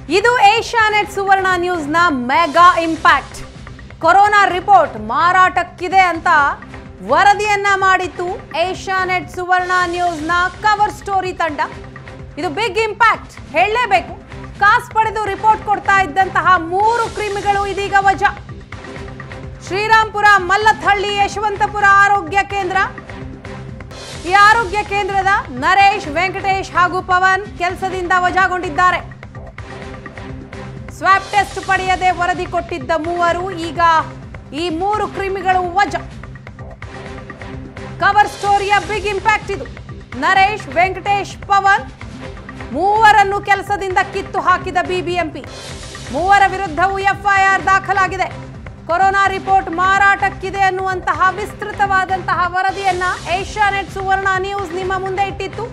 ಇದು ಏಷ್ಯಾನೆಟ್ ಸುವರ್ಣ ನ್ಯೂಸ್ನ mega impact corona report ಮಾರಾಟಕ್ಕಿದೆ ಅಂತ ವರದಿಯನ್ನ ಮಾಡಿತ್ತು ಏಷ್ಯಾನೆಟ್ ಸುವರ್ಣ ನ್ಯೂಸ್ನ ಕವರ್ ಸ್ಟೋರಿ ತಂಡ ಇದು ಬಿಗ್ ಇಂಪ್ಯಾಕ್ಟ್ ಹೇಳಲೇಬೇಕು ಕಾಸು ಪಡೆದು ರಿಪೋರ್ಟ್ ಕೊಡ್ತಾ ಇದ್ದಂತಹ ಮೂರು ಕ್ರಿಮಿಗಳು ಇದೀಗ ವಜಾ ಶ್ರೀರಾಂಪುರ ಮಲ್ಲಥಳ್ಳಿ ಯಶವಂತಪುರ ಆರೋಗ್ಯ ಕೇಂದ್ರ ಈ ಆರೋಗ್ಯ ಕೇಂದ್ರದ ನರೇಶ್ ವೆಂಕಟೇಶ್ ಹಾಗೂ ಪವನ್ ಕೆಲಸದಿಂದ ವಜಾಗೊಂಡಿದ್ದಾರೆ ಸ್ವಾಬ್ ಟೆಸ್ಟ್ ಪಡೆಯದೆ ವರದಿ ಕೊಟ್ಟಿದ್ದ ಮೂವರು ಈಗ ಈ ಮೂರು ಕ್ರಿಮಿಗಳು ವಜಾ ಕವರ್ ಸ್ಟೋರಿಯ ಬಿಗ್ ಇಂಪ್ಯಾಕ್ಟ್ ಇದು ನರೇಶ್ ವೆಂಕಟೇಶ್ ಪವನ್ ಮೂವರನ್ನು ಕೆಲಸದಿಂದ ಕಿತ್ತು ಹಾಕಿದ ಬಿಬಿಎಂಪಿ ಮೂವರ ವಿರುದ್ಧವೂ ಎಫ್ಐಆರ್ ದಾಖಲಾಗಿದೆ ಕೊರೋನಾ ರಿಪೋರ್ಟ್ ಮಾರಾಟಕ್ಕಿದೆ ಅನ್ನುವಂತಹ ವಿಸ್ತೃತವಾದಂತಹ ವರದಿಯನ್ನ ಏಷ್ಯಾನೆಟ್ ಸುವರ್ಣ ನ್ಯೂಸ್ ನಿಮ್ಮ ಮುಂದೆ ಇಟ್ಟಿತ್ತು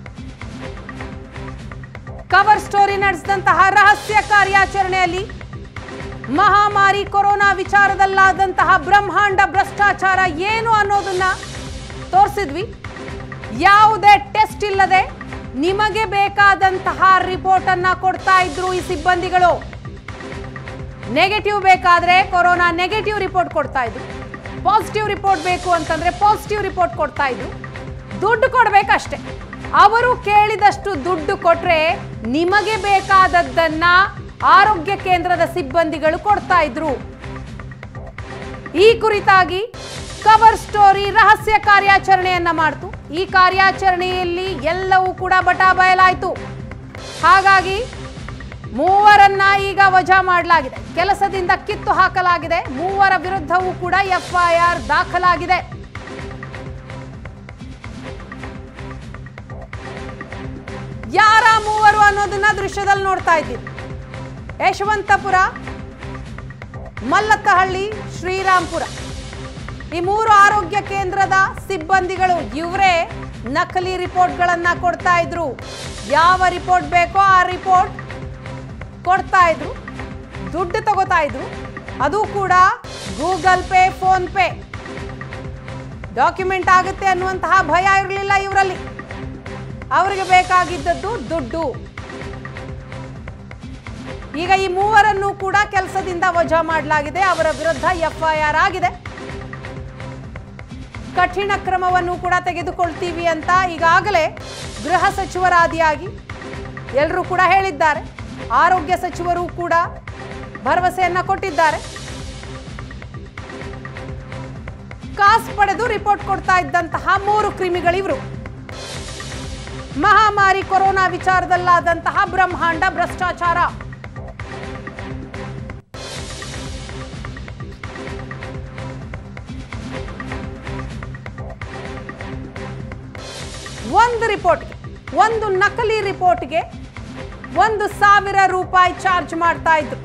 ಕವರ್ ಸ್ಟೋರಿ ನಡೆಸಿದಂತಹ ರಹಸ್ಯ ಕಾರ್ಯಾಚರಣೆಯಲ್ಲಿ ಮಹಾಮಾರಿ ಕೊರೋನಾ ವಿಚಾರದಲ್ಲಾದಂತಹ ಬ್ರಹ್ಮಾಂಡ ಭ್ರಷ್ಟಾಚಾರ ಏನು ಅನ್ನೋದನ್ನ ತೋರಿಸಿದ್ವಿ ಯಾವುದೇ ಟೆಸ್ಟ್ ಇಲ್ಲದೆ ನಿಮಗೆ ಬೇಕಾದಂತಹ ರಿಪೋರ್ಟ್ ಅನ್ನ ಕೊಡ್ತಾ ಇದ್ರು ಈ ಸಿಬ್ಬಂದಿಗಳು ನೆಗೆಟಿವ್ ಬೇಕಾದ್ರೆ ಕೊರೋನಾ ನೆಗೆಟಿವ್ ರಿಪೋರ್ಟ್ ಕೊಡ್ತಾ ಇದ್ರು ಪಾಸಿಟಿವ್ ರಿಪೋರ್ಟ್ ಬೇಕು ಅಂತಂದ್ರೆ ಪಾಸಿಟಿವ್ ರಿಪೋರ್ಟ್ ಕೊಡ್ತಾ ಇದ್ರು ದುಡ್ಡು ಕೊಡ್ಬೇಕಷ್ಟೆ ಅವರು ಕೇಳಿದಷ್ಟು ದುಡ್ಡು ಕೊಟ್ರೆ ನಿಮಗೆ ಬೇಕಾದದ್ದನ್ನ ಆರೋಗ್ಯ ಕೇಂದ್ರದ ಸಿಬ್ಬಂದಿಗಳು ಕೊಡ್ತಾ ಇದ್ರು ಈ ಕುರಿತಾಗಿ ಕವರ್ ಸ್ಟೋರಿ ರಹಸ್ಯ ಕಾರ್ಯಾಚರಣೆಯನ್ನ ಮಾಡ್ತು ಈ ಕಾರ್ಯಾಚರಣೆಯಲ್ಲಿ ಎಲ್ಲವೂ ಕೂಡ ಬಟಾ ಬಯಲಾಯಿತು ಹಾಗಾಗಿ ಮೂವರನ್ನ ಈಗ ವಜಾ ಮಾಡಲಾಗಿದೆ ಕೆಲಸದಿಂದ ಕಿತ್ತು ಹಾಕಲಾಗಿದೆ ಮೂವರ ವಿರುದ್ಧವೂ ಕೂಡ ಎಫ್ಐಆರ್ ದಾಖಲಾಗಿದೆ ಯಾರ ಮೂವರು ಅನ್ನೋದನ್ನ ದೃಶ್ಯದಲ್ಲಿ ನೋಡ್ತಾ ಇದ್ದೀವಿ ಯಶವಂತಪುರ ಮಲ್ಲತ್ತಹಳ್ಳಿ ಶ್ರೀರಾಂಪುರ ಈ ಮೂರು ಆರೋಗ್ಯ ಕೇಂದ್ರದ ಸಿಬ್ಬಂದಿಗಳು ಇವರೇ ನಕಲಿ ರಿಪೋರ್ಟ್ಗಳನ್ನ ಕೊಡ್ತಾ ಇದ್ರು ಯಾವ ರಿಪೋರ್ಟ್ ಬೇಕೋ ಆ ರಿಪೋರ್ಟ್ ಕೊಡ್ತಾ ಇದ್ರು ದುಡ್ಡು ತಗೋತಾ ಇದ್ರು ಅದು ಕೂಡ Google Pay PhonePe document ಆಗುತ್ತೆ ಅನ್ನುವಂತಹ ಭಯ ಇರಲಿಲ್ಲ ಇವರಲ್ಲಿ ಅವರಿಗೆ ಬೇಕಾಗಿದ್ದದ್ದು ದುಡ್ಡು ಈಗ ಈ ಮೂವರನ್ನು ಕೂಡ ಕೆಲಸದಿಂದ ವಜಾ ಮಾಡಲಾಗಿದೆ ಅವರ ವಿರುದ್ಧ ಎಫ್ಐಆರ್ ಆಗಿದೆ ಕಠಿಣ ಕ್ರಮವನ್ನು ಕೂಡ ತೆಗೆದುಕೊಳ್ತೀವಿ ಅಂತ ಈಗಾಗಲೇ ಗೃಹ ಸಚಿವರಾದಿಯಾಗಿ ಎಲ್ಲರೂ ಕೂಡ ಹೇಳಿದ್ದಾರೆ ಆರೋಗ್ಯ ಸಚಿವರು ಕೂಡ ಭರವಸೆಯನ್ನ ಕೊಟ್ಟಿದ್ದಾರೆ ಕಾಸು ಪಡೆದು ರಿಪೋರ್ಟ್ ಕೊಡ್ತಾ ಇದ್ದಂತಹ ಮೂರು ಕ್ರಿಮಿಗಳಿವರು ಮಹಾಮಾರಿ ಕೊರೋನಾ ವಿಚಾರದಲ್ಲಾದಂತಹ ಬ್ರಹ್ಮಾಂಡ ಭ್ರಷ್ಟಾಚಾರ ಒಂದು ರಿಪೋರ್ಟ್ಗೆ ಒಂದು ನಕಲಿ ರಿಪೋರ್ಟ್ಗೆ ಒಂದು ಸಾವಿರ ರೂಪಾಯಿ ಚಾರ್ಜ್ ಮಾಡ್ತಾ ಇದ್ರು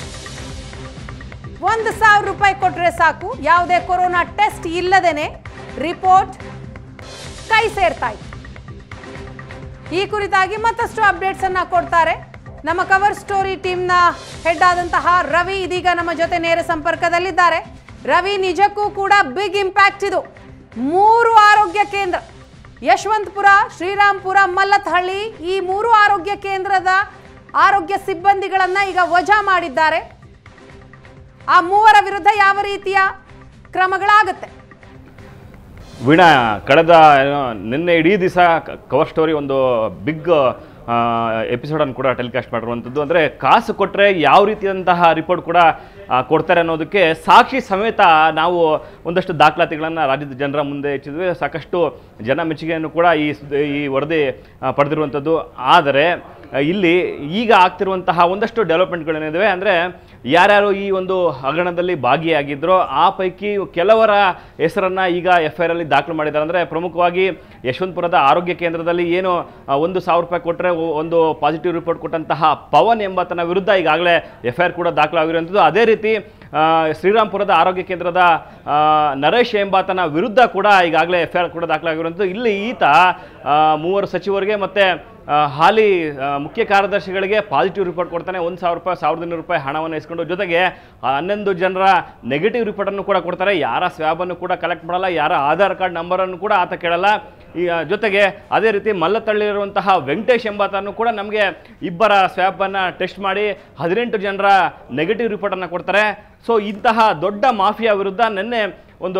ಒಂದು ಸಾವಿರ ರೂಪಾಯಿ ಕೊಟ್ರೆ ಸಾಕು ಯಾವುದೇ ಕೊರೋನಾ ಟೆಸ್ಟ್ ಇಲ್ಲದೇನೆ ರಿಪೋರ್ಟ್ ಕೈ ಸೇರ್ತಾ ಇತ್ತು ಈ ಕುರಿತಾಗಿ ಮತ್ತಷ್ಟು ಅಪ್ಡೇಟ್ಸ್ ಅನ್ನ ಕೊಡ್ತಾರೆ ನಮ್ಮ ಕವರ್ ಸ್ಟೋರಿ ಟೀಮ್ನ ಹೆಡ್ ಆದಂತಹ ರವಿ ಇದೀಗ ನಮ್ಮ ಜೊತೆ ನೇರ ಸಂಪರ್ಕದಲ್ಲಿದ್ದಾರೆ ರವಿ ನಿಜಕ್ಕೂ ಕೂಡ ಬಿಗ್ ಇಂಪ್ಯಾಕ್ಟ್ ಇದು ಮೂರು ಆರೋಗ್ಯ ಕೇಂದ್ರ ಯಶವಂತಪುರ ಶ್ರೀರಾಂಪುರ ಮಲ್ಲತ್ಹಳ್ಳಿ ಈ ಮೂರು ಆರೋಗ್ಯ ಕೇಂದ್ರದ ಆರೋಗ್ಯ ಸಿಬ್ಬಂದಿಗಳನ್ನ ಈಗ ವಜಾ ಮಾಡಿದ್ದಾರೆ ಆ ಮೂವರ ವಿರುದ್ಧ ಯಾವ ರೀತಿಯ ಕ್ರಮಗಳಾಗುತ್ತೆ ವೀಣಾ ಕಳೆದ ಏನೋ ನಿನ್ನೆ ಇಡೀ ದಿವಸ ಕವರ್ ಸ್ಟೋರಿ ಒಂದು ಬಿಗ್ ಎಪಿಸೋಡನ್ನು ಕೂಡ ಟೆಲಿಕಾಸ್ಟ್ ಮಾಡಿರುವಂಥದ್ದು ಅಂದರೆ ಕಾಸು ಕೊಟ್ಟರೆ ಯಾವ ರೀತಿಯಾದಂತಹ ರಿಪೋರ್ಟ್ ಕೂಡ ಆ, ಕೊಡ್ತಾರೆ ಅನ್ನೋದಕ್ಕೆ ಸಾಕ್ಷಿ ಸಮೇತ ನಾವು ಒಂದಷ್ಟು ದಾಖಲಾತಿಗಳನ್ನು ರಾಜ್ಯದ ಜನರ ಮುಂದೆ ಇಚ್ಚಿದ್ವಿ ಸಾಕಷ್ಟು ಜನ ಮೆಚ್ಚುಗೆಯನ್ನು ಕೂಡ ಈ ಸುದ್ದಿ- ಈ ವರದಿ ಆ, ಪಡೆದಿರುವಂಥದ್ದು ಆದರೆ ಆ, ಇಲ್ಲಿ ಈಗ ಆಗ್ತಿರುವಂತಹ ಒಂದಷ್ಟು ಡೆವಲಪ್ಮೆಂಟ್ಗಳೇನಿವೆ ಅಂದರೆ ಯಾರ್ಯಾರು ಈ ಒಂದು ಹಗರಣದಲ್ಲಿ ಭಾಗಿಯಾಗಿದ್ದರೋ ಆ ಪೈಕಿ ಕೆಲವರ ಹೆಸರನ್ನು ಈಗ ಎಫ್ ಐ ಆರಲ್ಲಿ ದಾಖಲು ಮಾಡಿದ್ದಾರೆ ಅಂದರೆ ಪ್ರಮುಖವಾಗಿ ಯಶವಂತಪುರದ ಆರೋಗ್ಯ ಕೇಂದ್ರದಲ್ಲಿ ಏನು ಆ, ಒಂದು ಸಾವಿರ ರೂಪಾಯಿ ಕೊಟ್ಟರೆ ಒಂದು ಪಾಸಿಟಿವ್ ರಿಪೋರ್ಟ್ ಕೊಟ್ಟಂತಹ ಪವನ್ ಎಂಬಾತನ ವಿರುದ್ಧ ಈಗಾಗಲೇ ಎಫ್ ಐ ಆರ್ ಕೂಡ ದಾಖಲಾಗಿರುವಂಥದ್ದು ಅದೇ ರೀತಿ ಆ, ಶ್ರೀರಾಂಪುರದ ಆರೋಗ್ಯ ಕೇಂದ್ರದ ಆ, ನರೇಶ್ ಎಂಬಾತನ ವಿರುದ್ಧ ಕೂಡ ಈಗಾಗಲೇ ಎಫ್ ಐ ಆರ್ ಕೂಡ ದಾಖಲಾಗಿರುವಂಥದ್ದು ಇಲ್ಲಿ ಈತ ಆ, ಮೂವರು ಸಚಿವರಿಗೆ ಮತ್ತು ಆ, ಹಾಲಿ ಆ, ಮುಖ್ಯ ಕಾರ್ಯದರ್ಶಿಗಳಿಗೆ ಪಾಸಿಟಿವ್ ರಿಪೋರ್ಟ್ ಕೊಡ್ತಾನೆ ಒಂದು ಸಾವಿರ ರೂಪಾಯಿ ಸಾವಿರದ ಇನ್ನೂರು ರೂಪಾಯಿ ಹಣವನ್ನು ಇಸ್ಕೊಂಡು ಜೊತೆಗೆ ಆ ಹನ್ನೊಂದು ಜನರ ನೆಗೆಟಿವ್ ರಿಪೋರ್ಟನ್ನು ಕೂಡ ಕೊಡ್ತಾರೆ ಯಾರ ಸ್ವ್ಯಾಬನ್ನು ಕೂಡ ಕಲೆಕ್ಟ್ ಮಾಡಲ್ಲ ಯಾರ ಆಧಾರ್ ಕಾರ್ಡ್ ನಂಬರನ್ನು ಕೂಡ ಆತ ಕೇಳಲ್ಲ ಈ ಆ, ಜೊತೆಗೆ ಅದೇ ರೀತಿ ಮಲ್ಲತಳ್ಳಿರುವಂತಹ ವೆಂಕಟೇಶ್ ಎಂಬಾತನು ಕೂಡ ನಮಗೆ ಇಬ್ಬರ ಸ್ವ್ಯಾಬನ್ನು ಟೆಸ್ಟ್ ಮಾಡಿ ಹದಿನೆಂಟು ಜನರ ನೆಗೆಟಿವ್ ರಿಪೋರ್ಟನ್ನು ಕೊಡ್ತಾರೆ ಸೊ ಇಂತಹ ದೊಡ್ಡ ಮಾಫಿಯಾ ವಿರುದ್ಧ ನಿನ್ನೆ ಒಂದು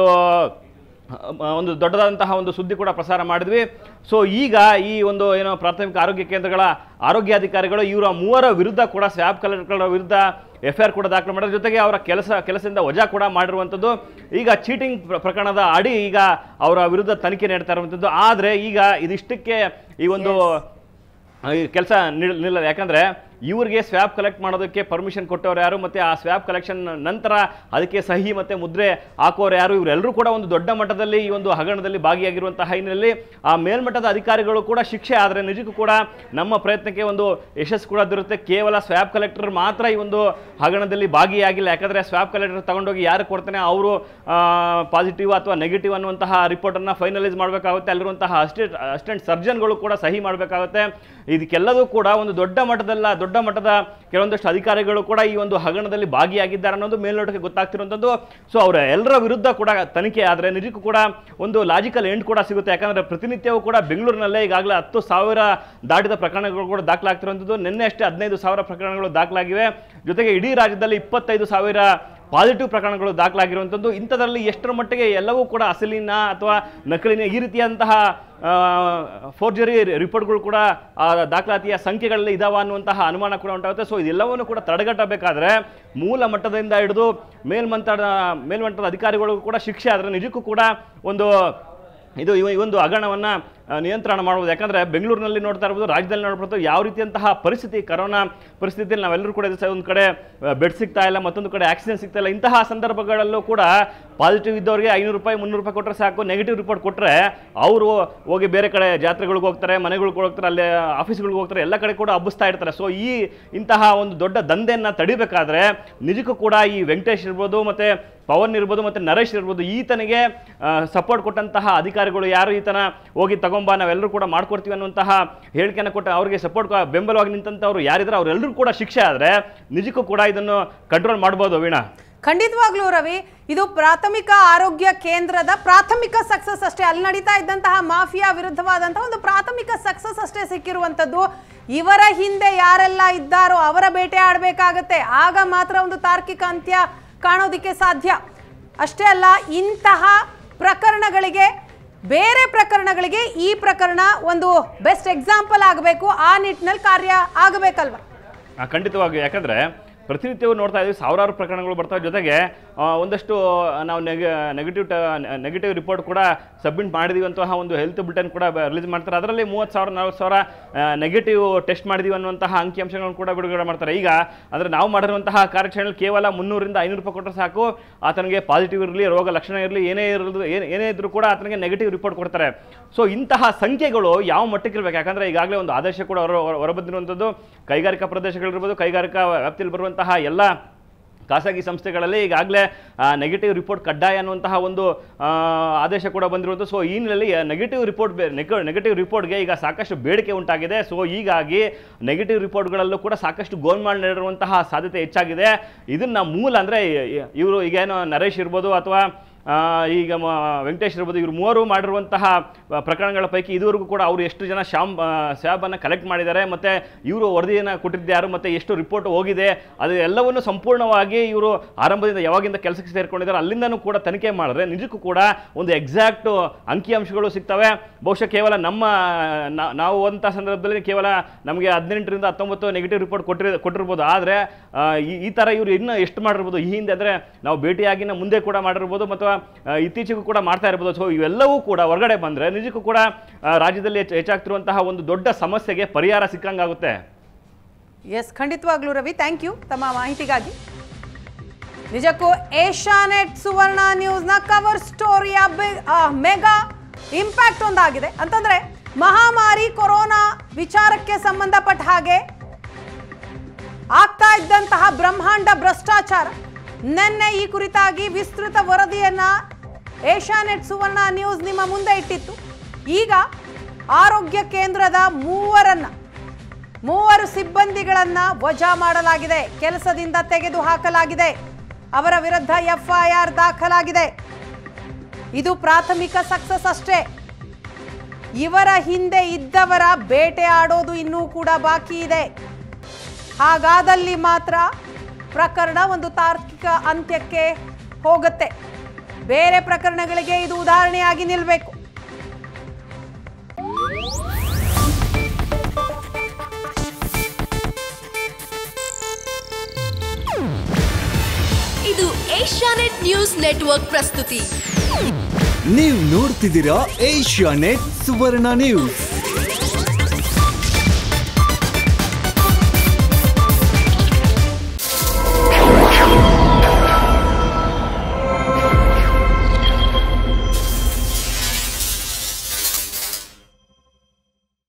ಅಹ್, ಒಂದು ದೊಡ್ಡದಾದಂತಹ ಒಂದು ಸುದ್ದಿ ಕೂಡ ಪ್ರಸಾರ ಮಾಡಿದ್ವಿ ಸೊ ಈಗ ಈ ಒಂದು ಏನೋ ಪ್ರಾಥಮಿಕ ಆರೋಗ್ಯ ಕೇಂದ್ರಗಳ ಆರೋಗ್ಯಾಧಿಕಾರಿಗಳು ಇವರ ಮೂವರ ವಿರುದ್ಧ ಕೂಡ ಸ್ವ್ಯಾಬ್ ಕಲೆಕ್ಟರ್ಗಳ ವಿರುದ್ಧ ಎಫ್ ಐ ಆರ್ ಕೂಡ ದಾಖಲು ಮಾಡಿದ್ರು ಜೊತೆಗೆ ಅವರ ಕೆಲಸ ಕೆಲಸದಿಂದ ವಜಾ ಕೂಡ ಮಾಡಿರುವಂಥದ್ದು ಈಗ ಚೀಟಿಂಗ್ ಪ್ರಕರಣದ ಅಡಿ ಈಗ ಅವರ ವಿರುದ್ಧ ತನಿಖೆ ನಡೀತಾ ಇರುವಂಥದ್ದು ಆದರೆ ಈಗ ಇದಿಷ್ಟಕ್ಕೆ ಈ ಒಂದು ಈ ಕೆಲಸ ನಿಲ್ಲ ಯಾಕಂದ್ರೆ ಇವ್ರಿಗೆ ಸ್ವ್ಯಾಬ್ ಕಲೆಕ್ಟ್ ಮಾಡೋದಕ್ಕೆ ಪರ್ಮಿಷನ್ ಕೊಟ್ಟವ್ರು ಯಾರು ಮತ್ತೆ ಆ ಸ್ವ್ಯಾಬ್ ಕಲೆಕ್ಷನ್ ನಂತರ ಅದಕ್ಕೆ ಸಹಿ ಮತ್ತೆ ಮುದ್ರೆ ಹಾಕೋರು ಯಾರು ಇವರೆಲ್ಲರೂ ಕೂಡ ಒಂದು ದೊಡ್ಡ ಮಟ್ಟದಲ್ಲಿ ಈ ಒಂದು ಹಗರಣದಲ್ಲಿ ಭಾಗಿಯಾಗಿರುವಂತಹ ಹಿನ್ನೆಲೆಯಲ್ಲಿ ಆ ಮೇಲ್ಮಟ್ಟದ ಅಧಿಕಾರಿಗಳು ಕೂಡ ಶಿಕ್ಷೆ ಆದರೆ ನಿಜಕ್ಕೂ ಕೂಡ ನಮ್ಮ ಪ್ರಯತ್ನಕ್ಕೆ ಒಂದು ಯಶಸ್ಸು ಕೂಡ ಇರುತ್ತೆ ಕೇವಲ ಸ್ವ್ಯಾಬ್ ಕಲೆಕ್ಟರ್ ಮಾತ್ರ ಈ ಒಂದು ಹಗರಣದಲ್ಲಿ ಭಾಗಿಯಾಗಿಲ್ಲ ಯಾಕಂದ್ರೆ ಸ್ವ್ಯಾಬ್ ಕಲೆಕ್ಟರ್ ತಗೊಂಡೋಗಿ ಯಾರು ಕೊಡ್ತಾನೆ ಅವರು ಪಾಸಿಟಿವ್ ಅಥವಾ ನೆಗೆಟಿವ್ ಅನ್ನುವಂತಹ ರಿಪೋರ್ಟನ್ನು ಫೈನಲೈಸ್ ಮಾಡಬೇಕಾಗುತ್ತೆ ಅಲ್ಲಿರುವಂತಹ ಅಸಿಸ್ಟೆಂಟ್ ಅಸಿಸ್ಟೆಂಟ್ ಸರ್ಜನ್ಗಳು ಕೂಡ ಸಹಿ ಮಾಡಬೇಕಾಗುತ್ತೆ ಇದಕ್ಕೆಲ್ಲದೂ ಕೂಡ ಒಂದು ದೊಡ್ಡ ಮಟ್ಟದಲ್ಲ ದೊಡ್ಡ ಮಟ್ಟದ ಕೆಲವೊಂದಷ್ಟು ಅಧಿಕಾರಿಗಳು ಕೂಡ ಈ ಒಂದು ಹಗರಣದಲ್ಲಿ ಭಾಗಿಯಾಗಿದ್ದಾರೆ ಅನ್ನೋದು ಮೇಲ್ನೋಟಕ್ಕೆ ಗೊತ್ತಾಗ್ತಿರುವಂಥದ್ದು ಸೊ ಅವರ ಎಲ್ಲರ ವಿರುದ್ಧ ಕೂಡ ತನಿಖೆ ಆದರೆ ನಿಜಕ್ಕೂ ಕೂಡ ಒಂದು ಲಾಜಿಕಲ್ ಎಂಡ್ ಕೂಡ ಸಿಗುತ್ತೆ ಯಾಕಂದ್ರೆ ಪ್ರತಿನಿತ್ಯವೂ ಕೂಡ ಬೆಂಗಳೂರಿನಲ್ಲೇ ಈಗಾಗಲೇ ಹತ್ತು ಸಾವಿರ ದಾಟಿದ ಪ್ರಕರಣಗಳು ಕೂಡ ದಾಖಲಾಗ್ತಿರುವಂಥದ್ದು ನಿನ್ನೆ ಅಷ್ಟೇ ಹದಿನೈದು ಸಾವಿರ ಪ್ರಕರಣಗಳು ದಾಖಲಾಗಿವೆ ಜೊತೆಗೆ ಇಡೀ ರಾಜ್ಯದಲ್ಲಿ ಇಪ್ಪತ್ತೈದು ಸಾವಿರ ಪಾಸಿಟಿವ್ ಪ್ರಕರಣಗಳು ದಾಖಲಾಗಿರುವಂಥದ್ದು ಇಂಥದ್ರಲ್ಲಿ ಎಷ್ಟರ ಮಟ್ಟಿಗೆ ಎಲ್ಲವೂ ಕೂಡ ಅಸಲಿನ ಅಥವಾ ನಕಲಿನ ಈ ರೀತಿಯಾದಂತಹ ಫೋರ್ಜರಿ ರಿಪೋರ್ಟ್ಗಳು ಕೂಡ ಆ ದಾಖಲಾತಿಯ ಸಂಖ್ಯೆಗಳಲ್ಲಿ ಇದಾವ ಅನ್ನುವಂತಹ ಅನುಮಾನ ಕೂಡ ಉಂಟಾಗುತ್ತೆ ಸೊ ಇದೆಲ್ಲವನ್ನು ಕೂಡ ತಡೆಗಟ್ಟಬೇಕಾದ್ರೆ ಮೂಲ ಮಟ್ಟದಿಂದ ಹಿಡಿದು ಮೇಲ್ಮಂತದ ಮೇಲ್ಮಟ್ಟದ ಅಧಿಕಾರಿಗಳಿಗೂ ಕೂಡ ಶಿಕ್ಷೆ ಆದರೆ ನಿಜಕ್ಕೂ ಕೂಡ ಒಂದು ಇದು ಈ ಈ ಒಂದು ಹಗರಣವನ್ನು ನಿಯಂತ್ರಣ ಮಾಡ್ಬೋದು ಯಾಕಂದ್ರೆ ಬೆಂಗಳೂರಿನಲ್ಲಿ ನೋಡ್ತಾ ಇರ್ಬೋದು ರಾಜ್ಯದಲ್ಲಿ ನೋಡ್ಬೋದು ಯಾವ ರೀತಿಯಂತಹ ಪರಿಸ್ಥಿತಿ ಕರೋನಾ ಪರಿಸ್ಥಿತಿಯಲ್ಲಿ ನಾವೆಲ್ಲರೂ ಕೂಡ ಇದು ಸ- ಒಂದು ಕಡೆ ಬೆಡ್ ಸಿಗ್ತಾ ಇಲ್ಲ ಮತ್ತೊಂದು ಕಡೆ ಆಕ್ಸಿಜನ್ ಸಿಗ್ತಾ ಇಲ್ಲ ಇಂತಹ ಸಂದರ್ಭಗಳಲ್ಲೂ ಕೂಡ ಪಾಸಿಟಿವ್ ಇದ್ದವರಿಗೆ ಐನೂರು ರೂಪಾಯಿ ಮುನ್ನೂರು ರೂಪಾಯಿ ಕೊಟ್ಟರೆ ಸಾಕು ನೆಗೆಟಿವ್ ರಿಪೋರ್ಟ್ ಕೊಟ್ಟರೆ ಅವರು ಹೋಗಿ ಬೇರೆ ಕಡೆ ಜಾತ್ರೆಗಳಿಗೆ ಹೋಗ್ತಾರೆ ಮನೆಗಳಿಗೆ ಹೋಗ್ತಾರೆ ಅಲ್ಲೇ ಆಫೀಸ್ಗಳಿಗೆ ಹೋಗ್ತಾರೆ ಎಲ್ಲ ಕಡೆ ಕೂಡ ಹಬ್ಬಿಸ್ತಾ ಇರ್ತಾರೆ ಸೊ ಈ ಇಂತಹ ಒಂದು ದೊಡ್ಡ ದಂಧೆಯನ್ನು ತಡಿಬೇಕಾದ್ರೆ ನಿಜಕ್ಕೂ ಕೂಡ ಈ ವೆಂಕಟೇಶ್ ಇರ್ಬೋದು ಮತ್ತೆ ಪವನ್ ಇರ್ಬೋದು ಮತ್ತೆ ನರೇಶ್ ಇರ್ಬೋದು ಈತನಿಗೆ ಸಪೋರ್ಟ್ ಕೊಟ್ಟಂತಹ ಅಧಿಕಾರಿಗಳು ಯಾರು ಈತನ ಹೋಗಿ ತಗೊಂಬ ನಾವೆಲ್ಲರೂ ಕೂಡ ಮಾಡ್ಕೊಡ್ತೀವಿ ಅನ್ನುವಂತಹ ಹೇಳಿಕೆಯನ್ನು ಕೊಟ್ಟು ಅವರಿಗೆ ಸಪೋರ್ಟ್ ಬೆಂಬಲವಾಗಿ ನಿಂತಂಥವ್ರು ಯಾರಿದ್ರೆ ಅವರೆಲ್ಲರೂ ಕೂಡ ಶಿಕ್ಷೆ ಆದರೆ ನಿಜಕ್ಕೂ ಕೂಡ ಇದನ್ನು ಕಂಟ್ರೋಲ್ ಮಾಡ್ಬೋದು ವೀಣಾ ಖಂಡಿತವಾಗ್ಲೂ ರವಿ ಇದು ಪ್ರಾಥಮಿಕ ಆರೋಗ್ಯ ಕೇಂದ್ರದ ಪ್ರಾಥಮಿಕ ಸಕ್ಸಸ್ ಅಷ್ಟೇ ಅಲ್ಲಿ ನಡೀತಾ ಇದ್ದಂತಹ ಮಾಫಿಯಾ ವಿರುದ್ಧವಾದಂತಹ ಒಂದು ಪ್ರಾಥಮಿಕ ಸಕ್ಸಸ್ ಅಷ್ಟೇ ಸಿಕ್ಕಿರುವಂಥದ್ದು ಇವರ ಹಿಂದೆ ಯಾರೆಲ್ಲ ಇದ್ದಾರೋ ಅವರ ಬೇಟೆ ಆಡಬೇಕಾಗತ್ತೆ ಆಗ ಮಾತ್ರ ಒಂದು ತಾರ್ಕಿಕ ಅಂತ್ಯ ಕಾಣೋದಿಕ್ಕೆ ಸಾಧ್ಯ ಅಷ್ಟೇ ಅಲ್ಲ ಇಂತಹ ಪ್ರಕರಣಗಳಿಗೆ ಬೇರೆ ಪ್ರಕರಣಗಳಿಗೆ ಈ ಪ್ರಕರಣ ಒಂದು ಬೆಸ್ಟ್ ಎಕ್ಸಾಂಪಲ್ ಆಗಬೇಕು ಆ ನಿಟ್ಟಿನಲ್ಲಿ ಕಾರ್ಯ ಆಗಬೇಕಲ್ವಾ ಆ, ಖಂಡಿತವಾಗಿ ಯಾಕಂದ್ರೆ ಪ್ರತಿನಿತ್ಯವೂ ನೋಡ್ತಾ ಇದ್ದೀವಿ ಸಾವಿರಾರು ಪ್ರಕರಣಗಳು ಬರ್ತವೆ ಜೊತೆಗೆ ಆ, ಒಂದಷ್ಟು ನಾವು ನೆಗ ನೆಗೆಟಿವ್ ನೆಗೆಟಿವ್ ರಿಪೋರ್ಟ್ ಕೂಡ ಸಬ್ಮಿಟ್ ಮಾಡಿದೀವಿ ಅಂತಹ ಒಂದು ಹೆಲ್ತ್ ಬುಲೆಟಿನ್ ಕೂಡ ರಿಲೀಸ್ ಮಾಡ್ತಾರೆ ಅದರಲ್ಲಿ ಮೂವತ್ತು ಸಾವಿರ ನಲ್ವತ್ತು ಸಾವಿರ ನೆಗೆಟಿವ್ ಟೆಸ್ಟ್ ಮಾಡಿದೀವಿ ಅನ್ನುವಂತಹ ಅಂಕಿಅಂಶಗಳನ್ನು ಕೂಡ ಬಿಡುಗಡೆ ಮಾಡ್ತಾರೆ ಈಗ ಅಂದರೆ ನಾವು ಮಾಡಿರುವಂತಹ ಕಾರ್ಯಾಚರಣೆಯಲ್ಲಿ ಕೇವಲ ಮುನ್ನೂರಿಂದ ಐನೂರು ರೂಪಾಯಿ ಕೊಟ್ಟರೆ ಸಾಕು ಆತನಿಗೆ ಪಾಸಿಟಿವ್ ಇರಲಿ ರೋಗ ಲಕ್ಷಣ ಇರಲಿ ಏನೇ ಇರಲಿ ಏನೇ ಏನೇ ಇದ್ರೂ ಕೂಡ ಆತನಿಗೆ ನೆಗೆಟಿವ್ ರಿಪೋರ್ಟ್ ಕೊಡ್ತಾರೆ ಸೊ ಇಂತಹ ಸಂಖ್ಯೆಗಳು ಯಾವ ಮಟ್ಟಕ್ಕೆ ಇರಬೇಕು ಯಾಕಂದ್ರೆ ಈಗಾಗಲೇ ಒಂದು ಆದೇಶ ಕೂಡ ಹೊರ ಹೊರ- ಹೊರಬಂದಿರುವಂಥದ್ದು ಕೈಗಾರಿಕಾ ಪ್ರದೇಶಗಳಿರ್ಬೋದು ಕೈಗಾರಿಕಾ ವ್ಯಾಪ್ತಿಯಲ್ಲಿ ಬರುವಂತಹ ಎಲ್ಲ ಖಾಸಗಿ ಸಂಸ್ಥೆಗಳಲ್ಲಿ ಈಗಾಗಲೇ ನೆಗೆಟಿವ್ ರಿಪೋರ್ಟ್ ಕಡ್ಡಾಯ ಅನ್ನುವಂತಹ ಒಂದು ಆ, ಆದೇಶ ಕೂಡ ಬಂದಿರುವುದು ಸೊ ಈ ನಿಟ್ಟಿನಲ್ಲಿ ನೆಗೆಟಿವ್ ರಿಪೋರ್ಟ್ ನೆಗೆಟಿವ್ ರಿಪೋರ್ಟ್ಗೆ ಈಗ ಸಾಕಷ್ಟು ಬೇಡಿಕೆ ಉಂಟಾಗಿದೆ ಸೊ ಹೀಗಾಗಿ ನೆಗೆಟಿವ್ ರಿಪೋರ್ಟ್ಗಳಲ್ಲೂ ಕೂಡ ಸಾಕಷ್ಟು ಗೋಲ್ಮಾಲ್ ನಡೆರುವಂತಹ ಸಾಧ್ಯತೆ ಹೆಚ್ಚಾಗಿದೆ ಇದನ್ನ ಮೂಲ ಅಂದರೆ ಇವರು ಈಗೇನು ನರೇಶ್ ಇರ್ಬೋದು ಅಥವಾ ಆ, ಈಗ ಮ- ವೆಂಕಟೇಶ್ ಇರ್ಬೋದು ಇವರು ಮೂವರು ಮಾಡಿರುವಂತಹ ಆ, ಪ್ರಕರಣಗಳ ಪೈಕಿ ಇದುವರೆಗೂ ಕೂಡ ಅವರು ಎಷ್ಟು ಜನ ಶಾಮ್ ಸ್ಯಾಬನ್ನು ಕಲೆಕ್ಟ್ ಮಾಡಿದ್ದಾರೆ ಮತ್ತು ಇವರು ವರದಿಯನ್ನು ಕೊಟ್ಟಿದ್ದಾರೆ ಮತ್ತು ಎಷ್ಟು ರಿಪೋರ್ಟ್ ಹೋಗಿದೆ ಅದು ಎಲ್ಲವನ್ನು ಸಂಪೂರ್ಣವಾಗಿ ಇವರು ಆರಂಭದಿಂದ ಯಾವಾಗಿಂದ ಕೆಲಸಕ್ಕೆ ಸೇರ್ಕೊಂಡಿದ್ದಾರೆ ಅಲ್ಲಿಂದನೂ ಕೂಡ ತನಿಖೆ ಮಾಡಿದ್ರೆ ನಿಜಕ್ಕೂ ಕೂಡ ಒಂದು ಎಕ್ಸಾಕ್ಟ್ ಅಂಕಿಅಂಶಗಳು ಸಿಗ್ತವೆ ಬಹುಶಃ ಕೇವಲ ನಮ್ಮ ನಾ- ನಾವು ಹೋದಂಥ ಸಂದರ್ಭದಲ್ಲಿ ಕೇವಲ ನಮಗೆ ಹದಿನೆಂಟರಿಂದ ಹತ್ತೊಂಬತ್ತು ನೆಗೆಟಿವ್ ರಿಪೋರ್ಟ್ ಕೊಟ್ಟಿರ ಕೊಟ್ಟಿರ್ಬೋದು ಆದರೆ ಈ ಥರ ಇವರು ಇನ್ನೂ ಎಷ್ಟು ಮಾಡಿರ್ಬೋದು ಈ ಹಿಂದೆ ಅಂದರೆ ನಾವು ಭೇಟಿಯಾಗಿನ ಮುಂದೆ ಕೂಡ ಮಾಡಿರ್ಬೋದು ಮತ್ತು ಆ, ಇತ್ತೀಚೆಗೂ ಕೂಡ ಮಾಡ್ತಾ ಇರ್ಬೋದು ಸೊ ಇವೆಲ್ಲವೂ ಕೂಡ ಹೊರಗಡೆ ಬಂದರೆ ನಿಜಕ್ಕೂ ಕೂಡ ಆ, ರಾಜ್ಯದಲ್ಲಿ ಹೆಚ್ಚು ಹೆಚ್ಚಾಗ್ತಿರುವಂತಹ ಒಂದು ದೊಡ್ಡ ಸಮಸ್ಯೆಗೆ ಪರಿಹಾರ ಸಿಕ್ಕಂಗಾಗುತ್ತೆ ಎಸ್ ಖಂಡಿತವಾಗ್ಲೂ ರವಿ ಥ್ಯಾಂಕ್ ಯು ತಮ್ಮ ಮಾಹಿತಿಗಾಗಿ ನಿಜಕ್ಕೂ ಏಷ್ಯಾನೆಟ್ ಸುವರ್ಣ ನ್ಯೂಸ್ನ ಕವರ್ ಸ್ಟೋರಿಯ ಮೆಗಾ ಇಂಪ್ಯಾಕ್ಟ್ ಒಂದಾಗಿದೆ ಅಂತಂದ್ರೆ ಮಹಾಮಾರಿ ಕೊರೋನಾ ವಿಚಾರಕ್ಕೆ ಸಂಬಂಧಪಟ್ಟ ಹಾಗೆ ಆಗ್ತಾ ಇದ್ದಂತಹ ಬ್ರಹ್ಮಾಂಡ ಭ್ರಷ್ಟಾಚಾರ ನಿನ್ನೆ ಈ ಕುರಿತಾಗಿ ವಿಸ್ತೃತ ವರದಿಯನ್ನ ಏಷ್ಯಾನೆಟ್ ಸುವರ್ಣ ನ್ಯೂಸ್ ನಿಮ್ಮ ಮುಂದೆ ಇಟ್ಟಿತ್ತು ಈಗ ಆರೋಗ್ಯ ಕೇಂದ್ರದ ಮೂವರನ್ನ ಮೂವರು ಸಿಬ್ಬಂದಿಗಳನ್ನ ವಜಾ ಮಾಡಲಾಗಿದೆ ಕೆಲಸದಿಂದ ತೆಗೆದು ಹಾಕಲಾಗಿದೆ ಅವರ ವಿರುದ್ಧ ಎಫ್ಐಆರ್ ದಾಖಲಾಗಿದೆ ಇದು ಪ್ರಾಥಮಿಕ ಸಕ್ಸಸ್ ಅಷ್ಟೇ ಇವರ ಹಿಂದೆ ಇದ್ದವರ ಬೇಟೆ ಆಡೋದು ಇನ್ನೂ ಕೂಡ ಬಾಕಿ ಇದೆ ಹಾಗಾದಲ್ಲಿ ಮಾತ್ರ ಪ್ರಕರಣ ಒಂದು ತಾರ್ಕಿಕ ಅಂತ್ಯಕ್ಕೆ ಹೋಗುತ್ತೆ ಬೇರೆ ಪ್ರಕರಣಗಳಿಗೆ ಇದು ಉದಾಹರಣೆಯಾಗಿ ನಿಲ್ಲಬೇಕು ಇದು ಏಷ್ಯಾನೆಟ್ ನ್ಯೂಸ್ ನೆಟ್ವರ್ಕ್ ಪ್ರಸ್ತುತಿ ನೀವು ನೋಡ್ತಿದ್ದೀರಾ ಏಷ್ಯಾ ನೆಟ್ ಸುವರ್ಣ ನ್ಯೂಸ್